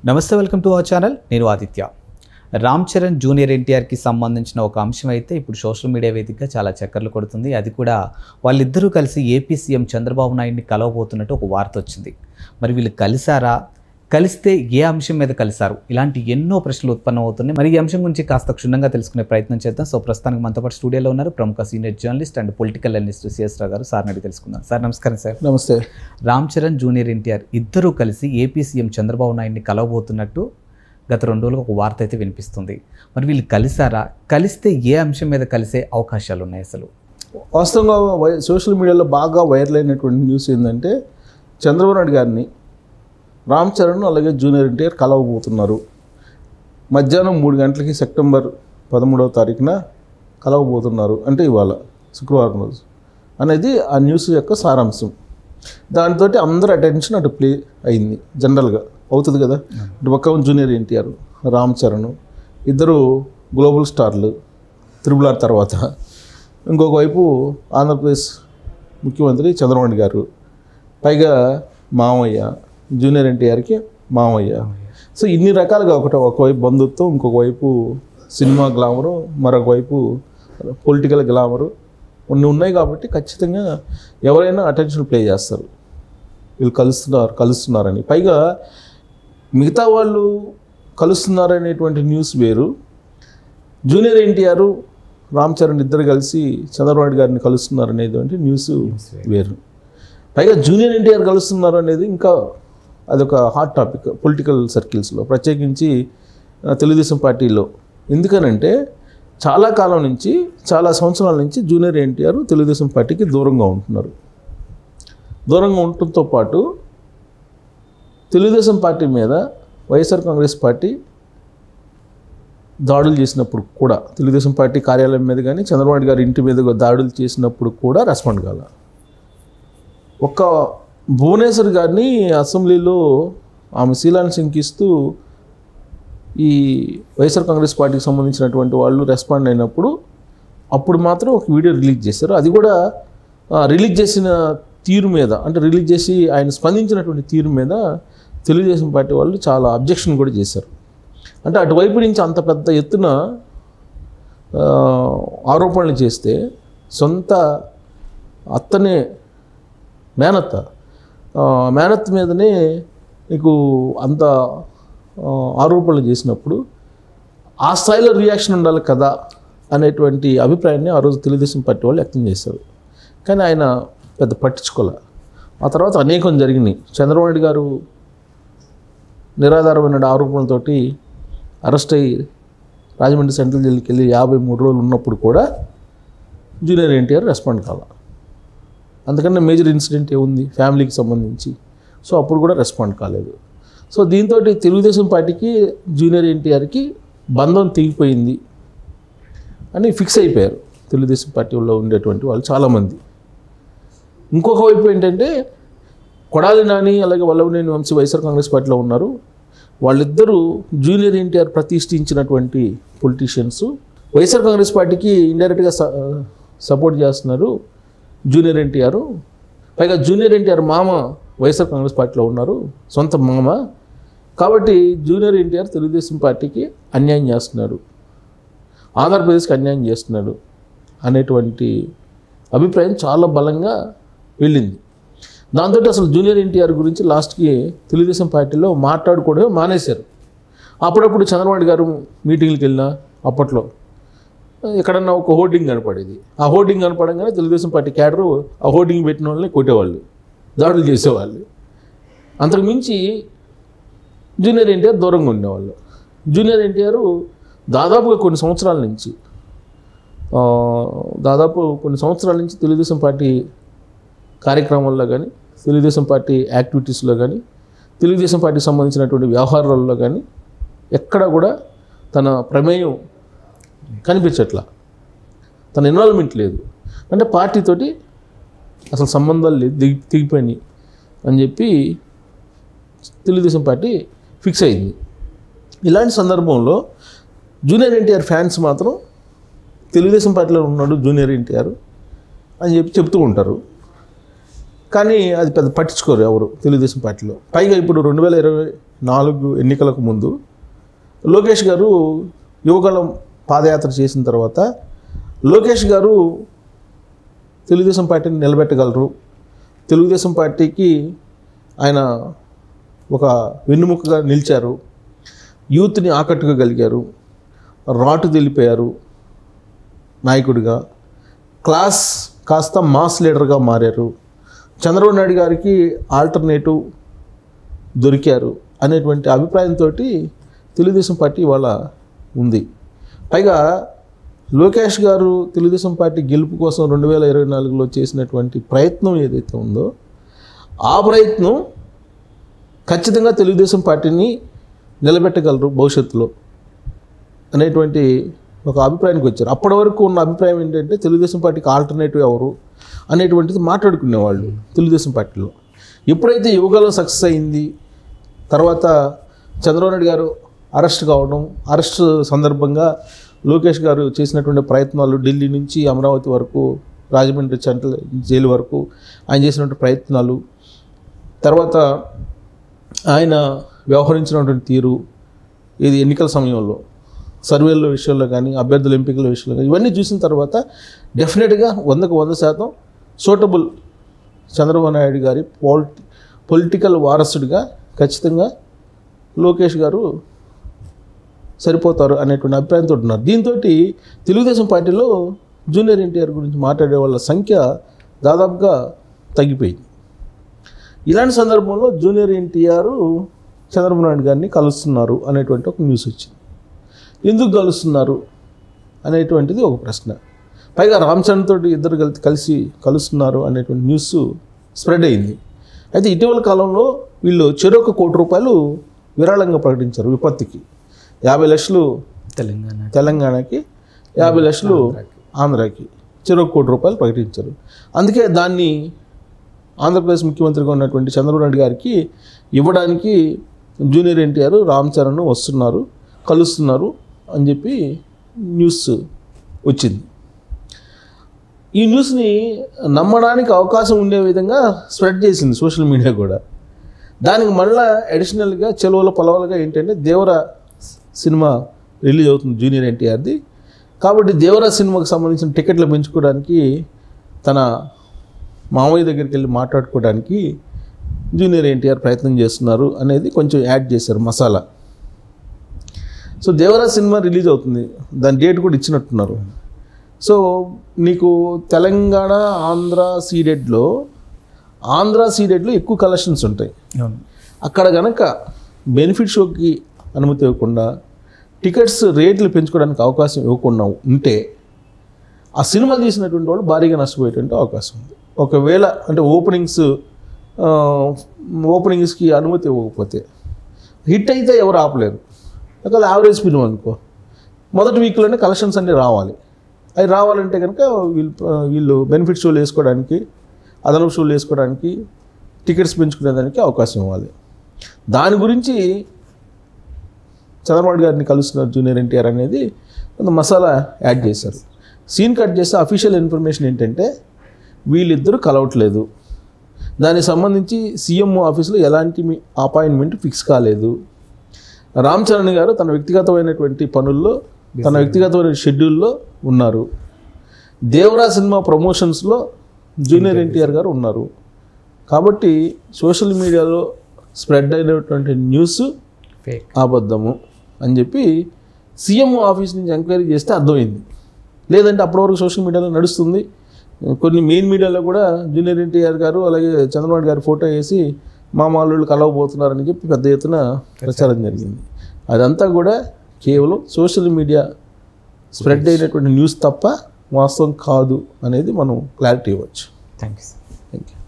నమస్తే welcome to our channel నేను Aditya Ram Charan junior ఎన్టీఆర్కి సంబంధించిన ఒక అంశం అయితే ఇప్పుడు సోషల్ మీడియా వేదికగా చాలా చక్కర్లు కొడుతుంది అది కూడా వాళ్ళిద్దరూ కలిసి ఏపీ సీఎం చంద్రబాబు నాయుడిని కలవబోతున్నట్టు ఒక వార్త వచ్చింది మరి వీళ్ళు కలిసారా కలిస్తే ఏ అంశం మీద కలిసారు ఇలాంటి ఎన్నో ప్రశ్నలు ఉత్పన్నమవుతున్నాయి మరి ఈ అంశం గురించి కాస్త క్షుణ్ణంగా తెలుసుకునే ప్రయత్నం చేద్దాం సో ప్రస్తుతానికి మనతో పాటు స్టూడియోలో ఉన్నారు ప్రముఖ senior journalist and political analyst CS Rao garu సార్ని అడిగి తెలుసుకుందాం సార్ నమస్కారం సార్ నమస్తే రామ్ చరణ్ జూనియర్ ఎన్టీఆర్ ఇద్దరూ కలిసి ఏపీ సీఎం చంద్రబాబు నాయుడిని కలవబోతున్నట్టు గత రెండు రోజులకు ఒక వార్త అయితే వినిపిస్తుంది మరి వీళ్ళు కలిసారా కలిస్తే ఏ అంశం మీద కలిసే అవకాశాలు ఉన్నాయి అసలు వాస్తవంగా వై- సోషల్ మీడియాలో బాగా వైరల్ అయినటువంటి న్యూస్ ఏంటంటే చంద్రబాబు నాయుడు గారిని రామ్ చరణ్ అలాగే జూనియర్ ఎన్టీఆర్ కలవబోతున్నారు మధ్యాహ్నం మూడు గంటలకి సెప్టెంబర్ పదమూడవ తారీఖున కలవబోతున్నారు అంటే ఇవాళ శుక్రవారం రోజు అనేది ఆ న్యూస్ యొక్క సారాంశం దాంతో అందరి అటెన్షన్ అటు ప్లే అయింది జనరల్గా అవుతుంది కదా ఇటు పక్క జూనియర్ ఎన్టీఆర్ రామ్ చరణ్ ఇద్దరు గ్లోబల్ స్టార్లు త్రిబుల్ ఆర్ తర్వాత ఇంకొక వైపు ఆంధ్రప్రదేశ్ ముఖ్యమంత్రి చంద్రబాబు నాయుడు గారు పైగా మామయ్య జూనియర్ ఎన్టీఆర్కి మామయ్య సో ఇన్ని రకాలుగా ఒకటి ఒకవైపు బంధుత్వం ఇంకొక వైపు సినిమా గ్లామరు మరొక వైపు పొలిటికల్ గ్లామరు కొన్ని ఉన్నాయి కాబట్టి ఖచ్చితంగా ఎవరైనా అటెన్షన్ ప్లే చేస్తారు వీళ్ళు కలుస్తున్నారు కలుస్తున్నారని పైగా మిగతా వాళ్ళు కలుస్తున్నారనేటువంటి న్యూస్ వేరు జూనియర్ ఎన్టీఆర్ రామ్ చరణ్ ఇద్దరు కలిసి చంద్రబాబు నాయుడు గారిని కలుస్తున్నారు అనేటువంటి న్యూస్ వేరు పైగా జూనియర్ ఎన్టీఆర్ కలుస్తున్నారు అనేది ఇంకా అదొక హాట్ టాపిక్ పొలిటికల్ సర్కిల్స్లో ప్రత్యేకించి ఆ, తెలుగుదేశం పార్టీలో ఎందుకనంటే చాలా కాలం నుంచి చాలా సంవత్సరాల నుంచి జూనియర్ ఎన్టీఆర్ తెలుగుదేశం పార్టీకి దూరంగా ఉంటున్నారు దూరంగా ఉండటంతో పాటు తెలుగుదేశం పార్టీ మీద వైఎస్ఆర్ కాంగ్రెస్ పార్టీ దాడులు చేసినప్పుడు కూడా తెలుగుదేశం పార్టీ కార్యాలయం మీద కానీ చంద్రబాబు నాయుడు గారి ఇంటి మీద దాడులు చేసినప్పుడు కూడా రెస్పాండ్ కాల ఒక్క భువనేశ్వర్ గారిని అసెంబ్లీలో ఆమె శీలాన్ని శంకిస్తూ ఈ వైఎస్ఆర్ కాంగ్రెస్ పార్టీకి సంబంధించినటువంటి వాళ్ళు రెస్పాండ్ అయినప్పుడు అప్పుడు మాత్రం ఒక వీడియో రిలీజ్ చేశారు అది కూడా ఆ, రిలీజ్ చేసిన తీరు మీద అంటే రిలీజ్ చేసి ఆయన స్పందించినటువంటి తీరు మీద తెలుగుదేశం పార్టీ వాళ్ళు చాలా అబ్జెక్షన్ కూడా చేశారు అంటే అటువైపు నుంచి అంత పెద్ద ఎత్తున ఆ, ఆరోపణలు చేస్తే సొంత అత్తనే మేనత్త ఆ, మేనత్త మీదనే నీకు అంత ఆ, ఆరోపణలు చేసినప్పుడు ఆ స్థాయిలో రియాక్షన్ ఉండాలి కదా అనేటువంటి అభిప్రాయాన్ని ఆ రోజు తెలుగుదేశం పార్టీ వాళ్ళు వ్యక్తం చేశారు కానీ ఆయన పెద్ద పట్టించుకోలే ఆ తర్వాత అనేకం జరిగినాయి చంద్రబాబు నాయుడు గారు నిరాధారమైన ఆరోపణలతోటి అరెస్ట్ అయ్యి రాజమండ్రి సెంట్రల్ జైలుకి వెళ్ళి యాభై మూడు రోజులు ఉన్నప్పుడు కూడా జూనియర్ ఎన్టీఆర్ రెస్పాండ్ కాల అందుకని మేజర్ ఇన్సిడెంట్ ఏముంది ఫ్యామిలీకి సంబంధించి సో అప్పుడు కూడా రెస్పాండ్ కాలేదు సో దీంతో తెలుగుదేశం పార్టీకి జూనియర్ ఎన్టీఆర్కి బంధం తెగిపోయింది అని ఫిక్స్ అయిపోయారు తెలుగుదేశం పార్టీలో ఉండేటువంటి వాళ్ళు చాలామంది ఇంకొక వైపు ఏంటంటే కొడాలి నాని అలాగే వల్లభనేని వంశీ వైఎస్ఆర్ కాంగ్రెస్ పార్టీలో ఉన్నారు వాళ్ళిద్దరూ జూనియర్ ఎన్టీఆర్ ప్రతిష్ఠించినటువంటి పొలిటీషియన్స్ వైఎస్ఆర్ కాంగ్రెస్ పార్టీకి ఇండైరెక్ట్గా సపోర్ట్ చేస్తున్నారు జూనియర్ ఎన్టీఆర్ పైగా జూనియర్ ఎన్టీఆర్ మామ వైఎస్ఆర్ కాంగ్రెస్ పార్టీలో ఉన్నారు సొంత మామ కాబట్టి జూనియర్ ఎన్టీఆర్ తెలుగుదేశం పార్టీకి అన్యాయం చేస్తున్నాడు ఆంధ్రప్రదేశ్కి అన్యాయం చేస్తున్నాడు అనేటువంటి అభిప్రాయం చాలా బలంగా వెళ్ళింది దాంతో అసలు జూనియర్ ఎన్టీఆర్ గురించి లాస్ట్కి తెలుగుదేశం పార్టీలో మాట్లాడుకోవడమే మానేశారు అప్పుడప్పుడు చంద్రబాబు నాయుడు గారు మీటింగ్లకు వెళ్ళినా అప్పట్లో ఎక్కడన్నా ఒక హోర్డింగ్ కనపడేది ఆ హోర్డింగ్ కనపడంగానే తెలుగుదేశం పార్టీ క్యాడరు ఆ హోర్డింగ్ పెట్టిన వాళ్ళని కొట్టేవాళ్ళు దాడులు చేసేవాళ్ళు అంతకు మించి జూనియర్ ఎన్టీఆర్ దూరంగా ఉండేవాళ్ళు జూనియర్ ఎన్టీఆర్ దాదాపుగా కొన్ని సంవత్సరాల నుంచి ఆ, దాదాపు కొన్ని సంవత్సరాల నుంచి తెలుగుదేశం పార్టీ కార్యక్రమాల్లో కానీ తెలుగుదేశం పార్టీ యాక్టివిటీస్లో కానీ తెలుగుదేశం పార్టీకి సంబంధించినటువంటి వ్యవహారాల్లో కానీ ఎక్కడ కూడా తన ప్రమేయం కనిపించట్లా తన ఇన్వాల్వ్మెంట్ లేదు అంటే పార్టీతోటి అసలు సంబంధాలు లేదు దిగి తెగిపోయినాయి అని చెప్పి తెలుగుదేశం పార్టీ ఫిక్స్ అయింది ఇలాంటి సందర్భంలో జూనియర్ ఎన్టీఆర్ ఫ్యాన్స్ మాత్రం తెలుగుదేశం పార్టీలో ఉన్నాడు జూనియర్ ఎన్టీఆర్ అని చెప్పి చెప్తూ ఉంటారు కానీ అది పెద్ద పట్టించుకోరు ఎవరు తెలుగుదేశం పార్టీలో పైగా ఇప్పుడు రెండు వేల ఇరవై నాలుగు ఎన్నికలకు ముందు లోకేష్ గారు యువగలం పాదయాత్ర చేసిన తర్వాత లోకేష్ గారు తెలుగుదేశం పార్టీని నిలబెట్టగలరు తెలుగుదేశం పార్టీకి ఆయన ఒక వెన్నుముకగా నిలిచారు యూత్ని ఆకట్టుకోగలిగారు రాటు తెలిపారు నాయకుడిగా క్లాస్ కాస్త మాస్ లీడర్గా మారారు చంద్రబాబు నాయుడు గారికి ఆల్టర్నేటివ్ దొరికారు అనేటువంటి అభిప్రాయంతో తెలుగుదేశం పార్టీ ఇవాళ ఉంది పైగా లోకేష్ గారు తెలుగుదేశం పార్టీ గెలుపు కోసం రెండు వేల ఇరవై నాలుగులో చేసినటువంటి ప్రయత్నం ఏదైతే ఉందో ఆ ప్రయత్నం ఖచ్చితంగా తెలుగుదేశం పార్టీని నిలబెట్టగలరు భవిష్యత్తులో అనేటువంటి ఒక అభిప్రాయానికి వచ్చారు అప్పటి వరకు ఉన్న అభిప్రాయం ఏంటంటే తెలుగుదేశం పార్టీకి ఆల్టర్నేటివ్ ఎవరు అనేటువంటిది మాట్లాడుకునేవాళ్ళు తెలుగుదేశం పార్టీలో ఎప్పుడైతే యువగలో సక్సెస్ అయింది తర్వాత చంద్రబాబు నాయుడు గారు అరెస్ట్ కావడం అరెస్ట్ సందర్భంగా లోకేష్ గారు చేసినటువంటి ప్రయత్నాలు ఢిల్లీ నుంచి అమరావతి వరకు రాజమండ్రి సెంట్రల్ జైలు వరకు ఆయన చేసినటువంటి ప్రయత్నాలు తర్వాత ఆయన వ్యవహరించినటువంటి తీరు ఇది ఎన్నికల సమయంలో సర్వేల విషయంలో కానీ అభ్యర్థుల ఎంపికల విషయంలో కానీ ఇవన్నీ చూసిన తర్వాత డెఫినెట్గా వందకు వంద శాతం సూటబుల్ చంద్రబాబు నాయుడు గారి పాలిటి పొలిటికల్ వారసుడిగా ఖచ్చితంగా లోకేష్ గారు సరిపోతారు అనేటువంటి అభిప్రాయంతో ఉన్నారు దీంతో తెలుగుదేశం పార్టీలో జూనియర్ ఎన్టీఆర్ గురించి మాట్లాడే వాళ్ళ సంఖ్య దాదాపుగా తగ్గిపోయింది ఇలాంటి సందర్భంలో జూనియర్ ఎన్టీఆర్ చంద్రబాబు నాయుడు గారిని కలుస్తున్నారు అనేటువంటి ఒక న్యూస్ వచ్చింది ఎందుకు కలుస్తున్నారు అనేటువంటిది ఒక ప్రశ్న పైగా రామచంద్ర తోటి ఇద్దరు కలిసి కలిసి కలుస్తున్నారు అనేటువంటి న్యూస్ స్ప్రెడ్ అయింది అయితే ఇటీవల కాలంలో వీళ్ళు చెరొక కోటి రూపాయలు విరాళంగా ప్రకటించారు విపత్తికి యాభై లక్షలు తెలంగాణ తెలంగాణకి యాభై లక్షలు ఆంధ్రాకి చెరొక కోటి రూపాయలు ప్రకటించారు అందుకే దాన్ని ఆంధ్రప్రదేశ్ ముఖ్యమంత్రిగా ఉన్నటువంటి చంద్రబాబు నాయుడు గారికి ఇవ్వడానికి జూనియర్ ఎన్టీఆర్ రామ్ చరణ్ వస్తున్నారు కలుస్తున్నారు అని చెప్పి న్యూస్ వచ్చింది ఈ న్యూస్ని నమ్మడానికి అవకాశం ఉండే విధంగా స్ప్రెడ్ చేసింది సోషల్ మీడియా కూడా దానికి మళ్ళా అడిషనల్గా చెలవల పొలవలుగా ఏంటంటే దేవర సినిమా రిలీజ్ అవుతుంది జూనియర్ ఎన్టీఆర్ది కాబట్టి దేవరా సినిమాకి సంబంధించిన టికెట్లు పెంచుకోవడానికి తన మామయ్య దగ్గరికి వెళ్ళి మాట్లాడుకోవడానికి జూనియర్ ఎన్టీఆర్ ప్రయత్నం చేస్తున్నారు అనేది కొంచెం యాడ్ చేశారు masala so Devara cinema release అవుతుంది దాని డేట్ కూడా ఇచ్చినట్టున్నారు సో నీకు తెలంగాణ ఆంధ్ర సీడెడ్లో ఆంధ్ర సీడెడ్లో ఎక్కువ కలెక్షన్స్ ఉంటాయి అవును అక్కడ గనక బెనిఫిట్ షోకి అనుమతి ఇవ్వకుండా టికెట్స్ రేట్లు పెంచుకోవడానికి అవకాశం ఇవ్వకుండా ఉంటే ఆ సినిమా తీసినటువంటి వాళ్ళు భారీగా నష్టపోయేటువంటి అవకాశం ఉంది ఒకవేళ అంటే ఓపెనింగ్స్ ఆ, ఓపెనింగ్స్కి అనుమతి ఇవ్వకపోతే హిట్ అయితే ఎవరు ఆపలేరు ఒకవేళ యావరేజ్ ఫిల్మ్ అనుకో మొదటి వీక్లోనే కలెక్షన్స్ అన్నీ రావాలి అవి రావాలంటే కనుక వీళ్ళు వీళ్ళు బెనిఫిట్ షోలు వేసుకోవడానికి అదనపు షోలు వేసుకోవడానికి టికెట్స్ పెంచుకునేదానికి అవకాశం ఇవ్వాలి దాని గురించి చంద్రబాబు గారిని కలుస్తున్నారు జూనియర్ ఎన్టీఆర్ అనేది కొంత మసాలా యాడ్ చేశారు సీన్ కట్ చేస్తే అఫీషియల్ ఇన్ఫర్మేషన్ ఏంటంటే వీళ్ళిద్దరూ కలవట్లేదు దానికి సంబంధించి సీఎంఓ ఆఫీస్లో ఎలాంటి మీ అపాయింట్మెంట్ ఫిక్స్ కాలేదు రామ్ చరణ్ గారు తన వ్యక్తిగతమైనటువంటి పనుల్లో తన వ్యక్తిగతమైన షెడ్యూల్లో ఉన్నారు దేవరా సినిమా ప్రమోషన్స్లో జూనియర్ ఎన్టీఆర్ గారు ఉన్నారు కాబట్టి సోషల్ మీడియాలో స్ప్రెడ్ అయినటువంటి న్యూస్ ఫేక్ అబద్ధము అని చెప్పి సీఎం ఆఫీస్ నుంచి ఎంక్వైరీ చేస్తే అర్థమైంది లేదంటే అప్పటి వరకు సోషల్ మీడియాలో నడుస్తుంది కొన్ని మెయిన్ మీడియాలో కూడా జూనియర్ ఎన్టీఆర్ గారు అలాగే చంద్రబాబు గారి ఫోటో వేసి మా మాళ్ళు కలవబోతున్నారని చెప్పి పెద్ద ఎత్తున ప్రచారం జరిగింది అదంతా కూడా కేవలం సోషల్ మీడియా స్ప్రెడ్ అయినటువంటి న్యూస్ తప్ప వాస్తవం కాదు అనేది మనం క్లారిటీ ఇవ్వచ్చు థ్యాంక్ యూ థ్యాంక్ యూ